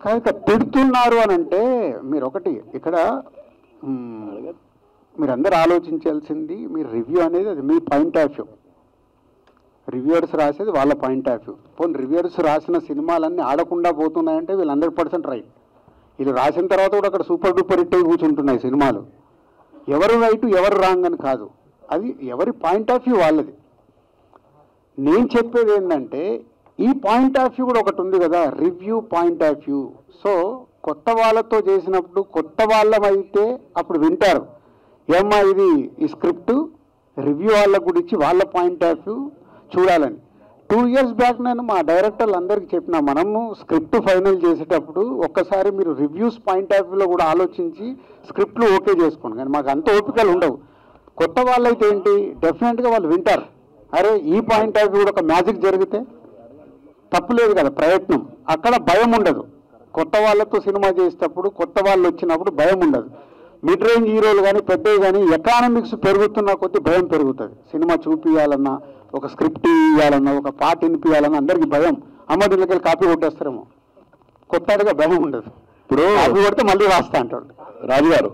కాక తిడుతున్నారు అని అంటే మీరు ఒకటి ఇక్కడ మ్, మీరందరూ ఆలోచించాల్సింది మీరు రివ్యూ అనేది అది మీ పాయింట్ ఆఫ్ వ్యూ రివ్యూవర్స్ రాసేది వాళ్ళ పాయింట్ ఆఫ్ వ్యూ పోనీ రివ్యూవర్స్ రాసిన సినిమాలన్నీ ఆడకుండా పోతున్నాయంటే వీళ్ళు హండ్రెడ్ పర్సెంట్ రైట్ ఇది రాసిన తర్వాత కూడా అక్కడ సూపర్ డూపర్ హిట్ అయి కూర్చుంటున్నాయి సినిమాలు ఎవరు రైట్ ఎవరు రాంగ్ అని కాదు అది ఎవరి పాయింట్ ఆఫ్ వ్యూ వాళ్ళది నేను చెప్పేది ఏంటంటే ఈ పాయింట్ ఆఫ్ వ్యూ కూడా ఒకటి ఉంది కదా review point of view so కొత్త వాళ్ళతో చేసినప్పుడు కొత్త వాళ్ళమైతే అప్పుడు వింటారు ఏమ్మా ఇది ఈ స్క్రిప్ట్ రివ్యూ వాళ్ళ గురించి వాళ్ళ పాయింట్ ఆఫ్ వ్యూ చూడాలని టూ ఇయర్స్ బ్యాక్ నేను మా డైరెక్టర్లు అందరికీ చెప్పిన మనము స్క్రిప్ట్ ఫైనల్ చేసేటప్పుడు ఒక్కసారి మీరు రివ్యూస్ పాయింట్ ఆఫ్ వ్యూలో కూడా ఆలోచించి స్క్రిప్ట్లు ఓకే చేసుకోండి కానీ మాకు అంత ఓపికలు ఉండవు కొత్త వాళ్ళైతే ఏంటి డెఫినెట్గా వాళ్ళు వింటారు అరే ఈ పాయింట్ ఆఫ్ వ్యూ కూడా ఒక మ్యాజిక్ జరిగితే తప్పులేదు కదా ప్రయత్నం అక్కడ భయం ఉండదు కొత్త వాళ్ళతో సినిమా చేసేటప్పుడు కొత్త వాళ్ళు వచ్చినప్పుడు భయం ఉండదు మిడ్ రేంజ్ హీరోలు కానీ పెద్దవి కానీ ఎకానమిక్స్ పెరుగుతున్న కొద్దీ భయం పెరుగుతుంది సినిమా చూపియాలన్నా ఒక స్క్రిప్ట్ ఇవ్వాలన్నా ఒక పాట వినిపించాలన్నా అందరికీ భయం అమ్మ దీనికి కాపీ కొట్టేస్తారేమో కొత్తగా భయం ఉండదు ఇప్పుడు కాపీ కొడితే మళ్ళీ రాస్తా అంటాడు రాజు గారు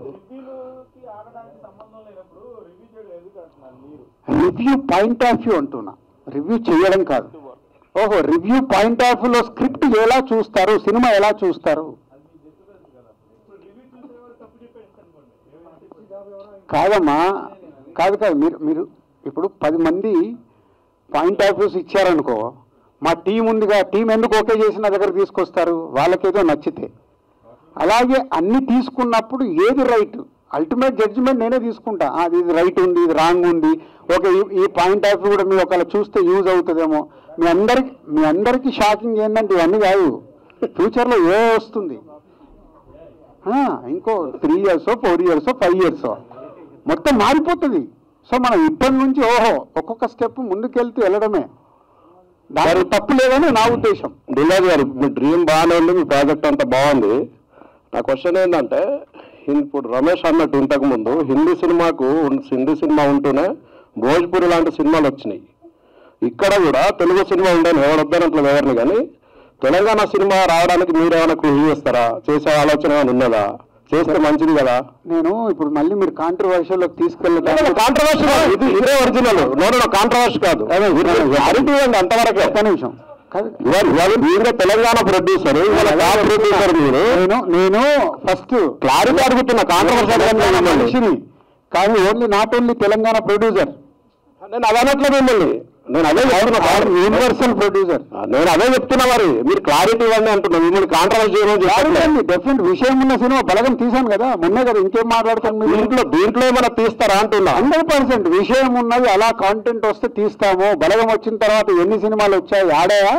రివ్యూ పాయింట్ ఆఫ్ వ్యూ అంటున్నా రివ్యూ చేయడం కాదు ఓహో రివ్యూ పాయింట్ ఆఫ్ వ్యూలో స్క్రిప్ట్ ఎలా చూస్తారు సినిమా ఎలా చూస్తారు కాదమ్మా కాదు కాదు మీరు మీరు ఇప్పుడు పది మంది పాయింట్ ఆఫ్ వ్యూస్ ఇచ్చారనుకో మా టీం ఉందిగా టీం ఎందుకు ఓకే చేసి నా దగ్గర తీసుకొస్తారు వాళ్ళకేదో నచ్చితే అలాగే అన్ని తీసుకున్నప్పుడు ఏది రైట్ అల్టిమేట్ జడ్జిమెంట్ నేనే తీసుకుంటా ఆ, ఇది రైట్ ఉంది ఇది రాంగ్ ఉంది ఓకే ఈ- ఈ పాయింట్ ఆఫ్ వ్యూ కూడా మీరు ఒకవేళ చూస్తే యూజ్ అవుతుందేమో మీ అందరికి మీ అందరికీ షాకింగ్ ఏంటంటే ఇవన్నీ కాదు ఫ్యూచర్లో ఏ వస్తుంది ఆ, ఇంకో three years four years five years మొత్తం మారిపోతుంది సో మనం ఇప్పటి నుంచి ఓహో ఒక్కొక్క స్టెప్ ముందుకెళ్తూ వెళ్ళడమే దాని తప్పు లేదని నా ఉద్దేశం దిల్లాజ్ గారు మీ డ్రీమ్ బాగానే ఉంది మీ ప్రాజెక్ట్ అంతా బాగుంది నా క్వశ్చన్ ఏంటంటే హిం- ఇప్పుడు రమేష్ అన్నట్టు ఇంతకు ముందు హిందీ సినిమాకు ఉన్- హిందీ సినిమా ఉంటూనే భోజ్పురి లాంటి సినిమాలు వచ్చినాయి ఇక్కడ కూడా తెలుగు సినిమా ఉండని ఎవడొద్దనట్లు ఎవరిని కానీ తెలంగాణ సినిమా రావడానికి మీరు ఏమైనా కృషి చేస్తారా చేసే ఆలోచన ఏమైనా ఉన్నదా చేస్తే మంచిది కదా నేను ఇప్పుడు మళ్ళీ మీరు కాంట్రవర్షియల్లోకి తీసుకెళ్ళడానికి కాంట్రవర్షి ఇది ఇదే ఒరిజినల్ నో నో కాంట్రవర్షి కాదు క్లారిటీ అండి అంతవరకే ఒక్క నిమిషం కాదు ఇవాళ ఇవాళ మీరే తెలంగాణ ప్రొడ్యూసర్ ఇవాళ టాప్ ప్రొడ్యూసర్ మీరు నేను నేను ఫస్ట్ క్లారిటీ అడుగుతున్న తెలంగాణ కాంట్రవర్సీ మనిషిని కానీ only not only Telangana producer నేను అదే అనట్లేదు మిమ్మల్ని నేను అదే చెప్తున్నా సార్. యూనివర్సల్ ప్రొడ్యూసర్ నేను అదే చెప్తున్నా మరి మీరు క్లారిటీ ఇవ్వండి అంటున్నా మిమ్మల్ని కాంట్రవర్సీ డెఫినెట్ విషయం ఉన్న సినిమా బలగం తీశాను కదా మొన్నే కదా ఇంకేం మాట్లాడతాను మీరు దీంట్లో దీంట్లో ఏమైనా తీస్తారా అంటున్నా హండ్రెడ్ పర్సెంట్ విషయం ఉన్నది అలా కాంటెంట్ వస్తే తీస్తాము బలగం వచ్చిన తర్వాత ఎన్ని సినిమాలు వచ్చాయి ఆడాయా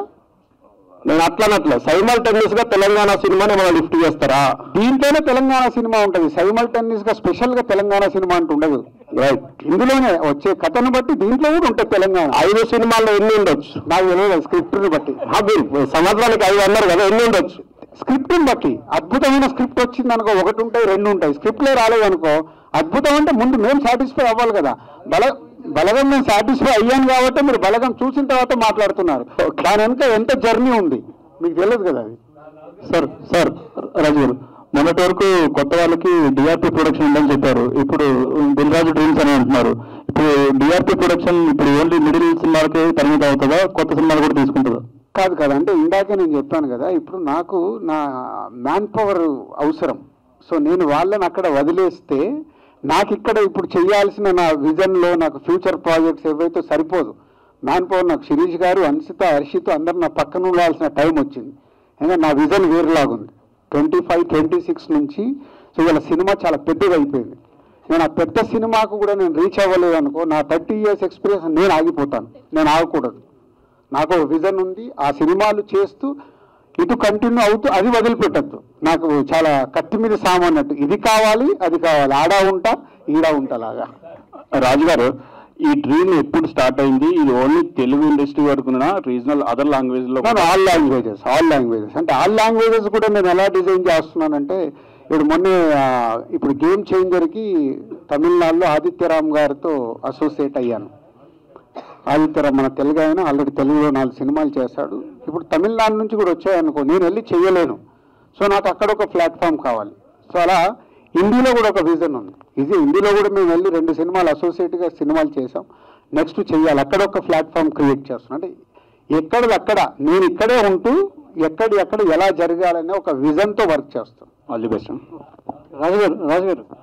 నేను అట్లనట్లే సైమల్టేనియస్ గా తెలంగాణ సినిమాని ఏమైనా లిఫ్ట్ చేస్తారా దీంట్లోనే తెలంగాణ సినిమా ఉంటుంది సైమల్టేనియస్ గా స్పెషల్ గా తెలంగాణ సినిమా అంటూ ఉండదు రైట్ ఇందులోనే వచ్చే కథను బట్టి దీంట్లో కూడా ఉంటుంది తెలంగాణ ఐదు సినిమాల్లో ఎన్ని ఉండొచ్చు నాకు తెలియదు స్క్రిప్ట్ ని బట్టి ఆ, మీరు సంవత్సరానికి ఐదు అన్నారు కదా ఎన్ని ఉండొచ్చు స్క్రిప్ట్ ని బట్టి అద్భుతమైన స్క్రిప్ట్ వచ్చింది అనుకో ఒకటి ఉంటాయి రెండు ఉంటాయి స్క్రిప్ట్ లే రాలేదు అనుకో అద్భుతం అంటే ముందు మేము సాటిస్ఫై అవ్వాలి కదా బల బలగం నేను సాటిస్ఫై అయ్యాను కాబట్టి మీరు బలగం చూసిన తర్వాత మాట్లాడుతున్నారు దాని వెనుక ఎంత జర్నీ ఉంది మీకు తెలియదు కదా అది సార్ సార్ రాజు గారు మొన్నటి వరకు కొత్త వాళ్ళకి డిఆర్పి ప్రొడక్షన్ ఉందని చెప్పారు ఇప్పుడు దిల్ రాజు డ్రీమ్స్ అని అంటున్నారు ఇప్పుడు డిఆర్పి ప్రొడక్షన్ ఇప్పుడు ఓన్లీ మిడిల్ సినిమాలకే పరిమితం అవుతుందా కొత్త సినిమాలు కూడా తీసుకుంటుందా కాదు కాదు అంటే ఇందాకే నేను చెప్పాను కదా ఇప్పుడు నాకు నా మ్యాన్ పవర్ అవసరం సో నేను వాళ్ళని అక్కడ వదిలేస్తే నాకు ఇక్కడ ఇప్పుడు చేయాల్సిన నా విజన్లో నాకు ఫ్యూచర్ ప్రాజెక్ట్స్ ఏవైతే సరిపోదు మ్యాన్ పవర్ నాకు శిరీష్ గారు అన్సిత హర్షిత్ అందరు నా పక్కన ఉండాల్సిన టైం వచ్చింది ఎందుకంటే నా విజన్ వేరులాగుంది ట్వంటీ ఫైవ్ ట్వంటీ సిక్స్ నుంచి సో ఇవాళ సినిమా చాలా పెద్దగా అయిపోయింది నేను ఆ పెద్ద సినిమాకు కూడా నేను రీచ్ అవ్వలేదు అనుకో నా థర్టీ ఇయర్స్ ఎక్స్పీరియన్స్ నేను ఆగిపోతాను నేను ఆగకూడదు నాకు ఒక విజన్ ఉంది ఆ సినిమాలు చేస్తూ ఇటు కంటిన్యూ అవుతూ అది వదిలిపెట్టద్దు నాకు చాలా కత్తి మీద సాము అన్నట్టు ఇది కావాలి అది కావాలి ఆడా ఉంటా ఈడా ఉంటా లాగా రాజు గారు ఈ డ్రీమ్ ఎప్పుడు స్టార్ట్ అయింది ఇది ఓన్లీ తెలుగు ఇండస్ట్రీ వరకు రీజనల్ అదర్ లాంగ్వేజ్ లో నేను ఆల్ లాంగ్వేజెస్ ఆల్ లాంగ్వేజెస్ అంటే ఆల్ లాంగ్వేజెస్ కూడా నేను ఎలా డిజైన్ చేస్తున్నానంటే ఇప్పుడు మొన్న ఆ, ఇప్పుడు గేమ్ చేంజర్కి తమిళనాడులో ఆదిత్యరామ్ గారితో అసోసియేట్ అయ్యాను ఆదిత్యరామ్ మన తెలుగు ఆయన ఆల్రెడీ తెలుగులో నాలుగు సినిమాలు చేశాడు ఇప్పుడు తమిళనాడు నుంచి కూడా వచ్చాయనుకో నేను వెళ్ళి చేయలేను సో నాకు అక్కడ ఒక ప్లాట్ఫామ్ కావాలి సో అలా హిందీలో కూడా ఒక విజన్ ఉంది ఇది హిందీలో కూడా మేము వెళ్ళి రెండు సినిమాలు అసోసియేట్గా సినిమాలు చేసాం నెక్స్ట్ చేయాలి అక్కడ ఒక ప్లాట్ఫామ్ క్రియేట్ చేస్తున్నాం అంటే ఎక్కడది అక్కడ నేను ఇక్కడే ఉంటూ ఎక్కడి ఎక్కడ ఎలా జరగాలనే ఒక విజన్తో వర్క్ చేస్తాం ఆల్ ది బెస్ట్ రాజు గారు రాజు గారు